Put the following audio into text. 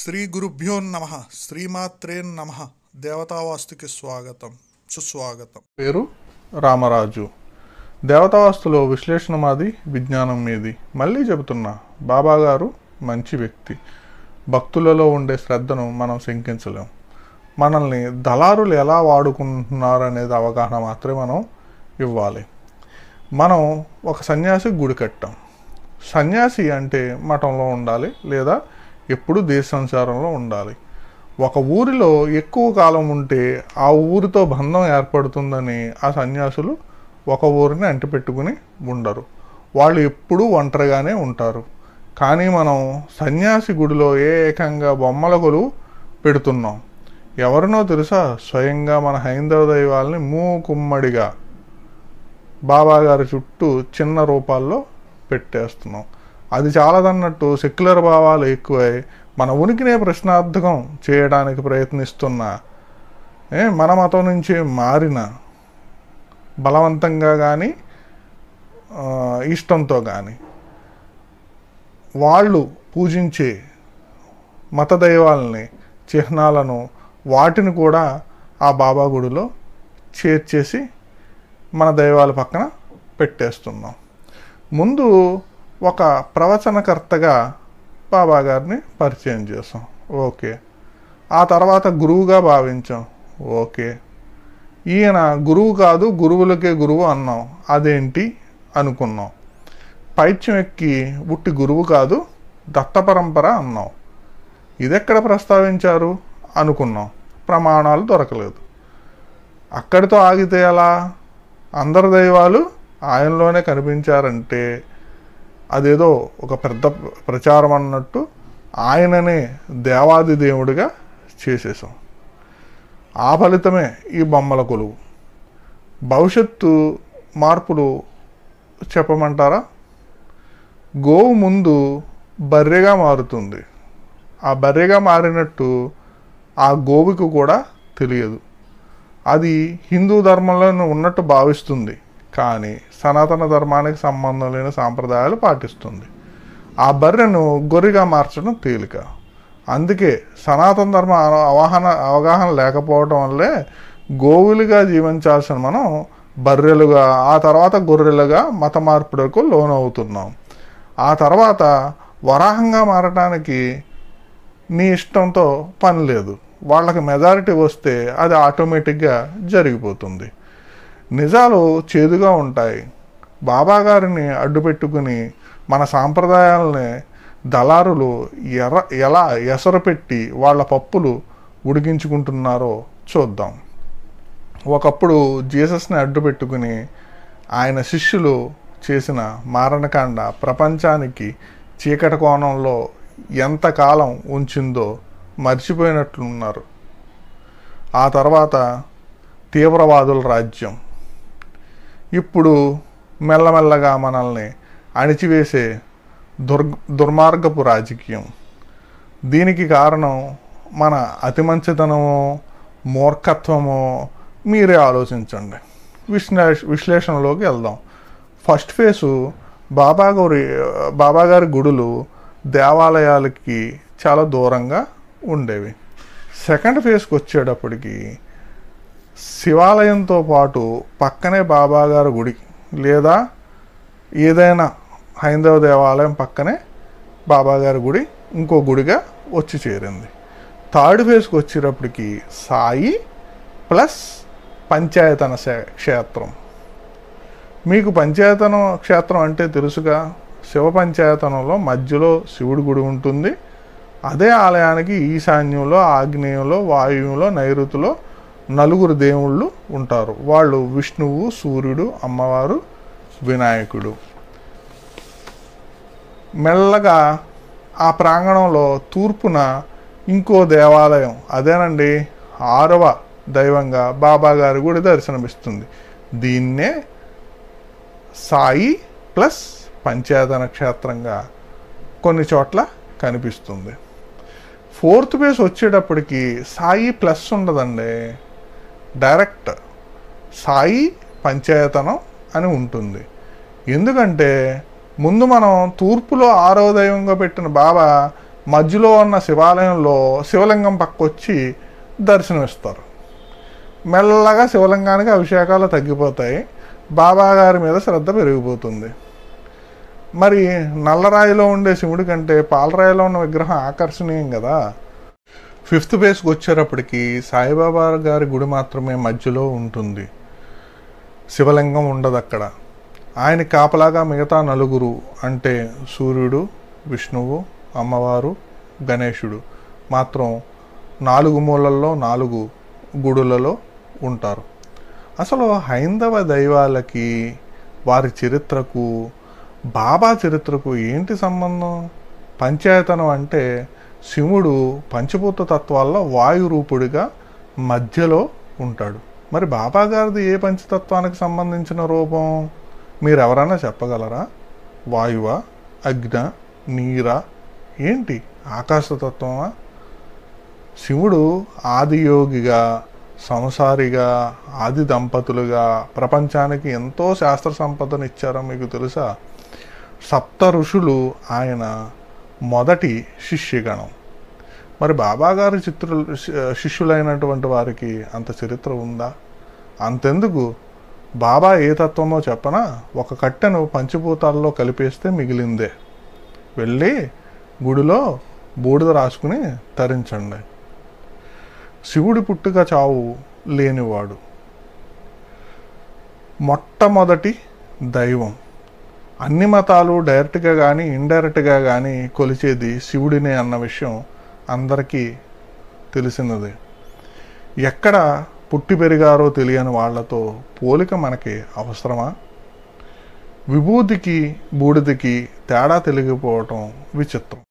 శ్రీ గురుభ్యో నమ శ్రీమాత్రే నమ దేవతావాస్తుకి స్వాగతం సుస్వాగతం పేరు రామరాజు దేవతావాస్తులో విశ్లేషణ మాది విజ్ఞానం మీది మళ్ళీ చెబుతున్నా బాబా గారు మంచి వ్యక్తి భక్తులలో ఉండే శ్రద్ధను మనం శంకించలేం మనల్ని దళారులు ఎలా వాడుకుంటున్నారు అనేది అవగాహన మాత్రమే మనం ఇవ్వాలి మనం ఒక సన్యాసి గుడి కట్టాం సన్యాసి అంటే మఠంలో ఉండాలి లేదా ఎప్పుడు దేశ సంచారంలో ఉండాలి ఒక ఊరిలో ఎక్కువ కాలం ఉంటే ఆ ఊరితో బంధం ఏర్పడుతుందని ఆ సన్యాసులు ఒక ఊరిని అంటిపెట్టుకుని ఉండరు వాళ్ళు ఎప్పుడూ ఒంటరిగానే ఉంటారు కానీ మనం సన్యాసి గుడిలో ఏకంగా బొమ్మల కొలువు పెడుతున్నాం ఎవరినో తెలుసా స్వయంగా మన హైందవ దైవాల్ని మూకుమ్మడిగా బాబా గారి చుట్టూ చిన్న రూపాల్లో పెట్టేస్తున్నాం అది చాలదన్నట్టు సెక్యులర్ భావాలు ఎక్కువై మన ఉనికినే ప్రశ్నార్థకం చేయడానికి ప్రయత్నిస్తున్న ఏ, మన మతం నుంచి మారిన బలవంతంగా కానీ ఇష్టంతో కానీ వాళ్ళు పూజించే మత దైవాలని చిహ్నాలను వాటిని కూడా ఆ బాబా గుడిలో చేర్చేసి మన దైవాల పక్కన పెట్టేస్తున్నాం ముందు ఒక ప్రవచనకర్తగా బాబా గారిని పరిచయం చేసాం ఓకే ఆ తర్వాత గురువుగా భావించాం ఓకే ఈయన గురువు కాదు గురువులకే గురువు అన్నాం అదేంటి అనుకున్నాం పైత్యం ఎక్కి ఉట్టి గురువు కాదు దత్త పరంపర అన్నాం ఇదెక్కడ ప్రస్తావించారు అనుకున్నాం ప్రమాణాలు దొరకలేదు అక్కడితో ఆగితే ఎలా అందరు దైవాలు ఆయనలోనే కనిపించారంటే అదేదో ఒక పెద్ద ప్రచారం అన్నట్టు ఆయననే దేవాది దేవుడిగా చేసేసాం ఆ ఫలితమే ఈ బొమ్మల కొలువు భవిష్యత్తు మార్పులు చెప్పమంటారా గోవు ముందు బర్రెగా మారుతుంది ఆ బర్రెగా మారినట్టు ఆ గోవుకు కూడా తెలియదు అది హిందూ ధర్మంలో ఉన్నట్టు భావిస్తుంది కానీ సనాతన ధర్మానికి సంబంధం లేని సాంప్రదాయాలు పాటిస్తుంది ఆ బర్రెను గొర్రెగా మార్చడం తేలిక అందుకే సనాతన ధర్మ అవగాహన అవగాహన లేకపోవడం వల్లే గోవులుగా జీవించాల్సిన మనం బర్రెలుగా ఆ తర్వాత గొర్రెలుగా మత మార్పులకు లోనవుతున్నాం ఆ తర్వాత వరాహంగా మారటానికి నీ ఇష్టంతో పని లేదు వాళ్ళకి మెజారిటీ వస్తే అది ఆటోమేటిక్గా జరిగిపోతుంది నిజాలు చేదుగా ఉంటాయి బాబా గారిని అడ్డుపెట్టుకుని మన సాంప్రదాయాలని దళారులు ఎర్ర ఎలా ఎసరు పెట్టి వాళ్ళ పప్పులు ఉడికించుకుంటున్నారో చూద్దాం ఒకప్పుడు జీసస్ని అడ్డుపెట్టుకుని ఆయన శిష్యులు చేసిన మారణకాండ ప్రపంచానికి చీకటి కోణంలో ఎంతకాలం ఉంచిందో మర్చిపోయినట్లున్నారు ఆ తర్వాత తీవ్రవాదుల రాజ్యం ఇప్పుడు మెల్లమెల్లగా మనల్ని అణిచివేసే దుర్ దుర్మార్గపు రాజకీయం దీనికి కారణం మన అతి మంచితనమో మూర్ఖత్వమో మీరే ఆలోచించండి విశ్లేష విశ్లేషణలోకి వెళ్దాం ఫస్ట్ ఫేసు బాబా గారి బాబా గారి గుడులు దేవాలయాలకి చాలా దూరంగా ఉండేవి సెకండ్ ఫేజ్కి వచ్చేటప్పటికి శివాలయంతో పాటు పక్కనే బాబా గారి గుడి లేదా ఏదైనా హైందవ దేవాలయం పక్కనే బాబా గారి గుడి ఇంకో గుడిగా వచ్చి చేరింది థర్డ్ ఫేజ్కి వచ్చేటప్పటికి సాయి ప్లస్ పంచాయతన శే- క్షేత్రం మీకు పంచాయతనం క్షేత్రం అంటే తెలుసుగా శివ పంచాయతనంలో మధ్యలో శివుడి గుడి ఉంటుంది అదే ఆలయానికి ఈశాన్యంలో ఆగ్నేయంలో వాయువులో నైరుతిలో నలుగురు దేవుళ్ళు ఉంటారు వాళ్ళు విష్ణువు సూర్యుడు అమ్మవారు వినాయకుడు మెల్లగా ఆ ప్రాంగణంలో తూర్పున ఇంకో దేవాలయం అదేనండి ఆరవ దైవంగా బాబా గారి గుడి దర్శనమిస్తుంది దీన్నే సాయి ప్లస్ పంచాయతన క్షేత్రంగా కొన్ని చోట్ల కనిపిస్తుంది ఫోర్త్ బేస్ వచ్చేటప్పటికి సాయి ప్లస్ ఉండదండి డైరెక్ట్ సాయి పంచాయతనం అని ఉంటుంది ఎందుకంటే ముందు మనం తూర్పులో ఆరవ దైవంగా పెట్టిన బాబా మధ్యలో ఉన్న శివాలయంలో శివలింగం పక్కొచ్చి దర్శనమిస్తారు మెల్లగా శివలింగానికి అభిషేకాలు తగ్గిపోతాయి బాబా గారి మీద శ్రద్ధ పెరిగిపోతుంది మరి నల్లరాయిలో ఉండే శివుడి కంటే పాలరాయిలో ఉన్న విగ్రహం ఆకర్షణీయం కదా ఫిఫ్త్ బేస్కి వచ్చేటప్పటికి సాయిబాబా గారి గుడి మాత్రమే మధ్యలో ఉంటుంది శివలింగం ఉండదు అక్కడ ఆయన కాపలాగా మిగతా నలుగురు అంటే సూర్యుడు విష్ణువు అమ్మవారు గణేశుడు మాత్రం నాలుగు మూలల్లో నాలుగు గుడులలో ఉంటారు అసలు హైందవ దైవాలకి వారి చరిత్రకు బాబా చరిత్రకు ఏంటి సంబంధం పంచాయతనం అంటే శివుడు పంచభూత తత్వాల్లో వాయు రూపుడిగా మధ్యలో ఉంటాడు మరి బాబా గారిది ఏ పంచతత్వానికి సంబంధించిన రూపం మీరు ఎవరైనా చెప్పగలరా వాయువా అగ్న నీరా ఏంటి ఆకాశతత్వమా శివుడు ఆదియోగిగా సంసారిగా ఆది దంపతులుగా ప్రపంచానికి ఎంతో శాస్త్ర సంపదను ఇచ్చారో మీకు తెలుసా సప్త ఋషులు ఆయన మొదటి శిష్యగణం మరి బాబా గారి చిత్రులు శిష్యులైనటువంటి వారికి అంత చరిత్ర ఉందా అంతెందుకు బాబా ఏ తత్వమో చెప్పనా ఒక కట్టెను పంచభూతాల్లో కలిపేస్తే మిగిలిందే వెళ్ళి గుడిలో బూడిద రాసుకుని తరించండి శివుడి పుట్టుక చావు లేనివాడు మొట్టమొదటి దైవం అన్ని మతాలు డైరెక్ట్గా కానీ ఇండైరెక్ట్గా కానీ కొలిచేది శివుడినే అన్న విషయం అందరికీ తెలిసినదే ఎక్కడ పుట్టి పెరిగారో తెలియని వాళ్ళతో పోలిక మనకి అవసరమా విభూతికి బూడిదకి తేడా తెలియకపోవటం విచిత్రం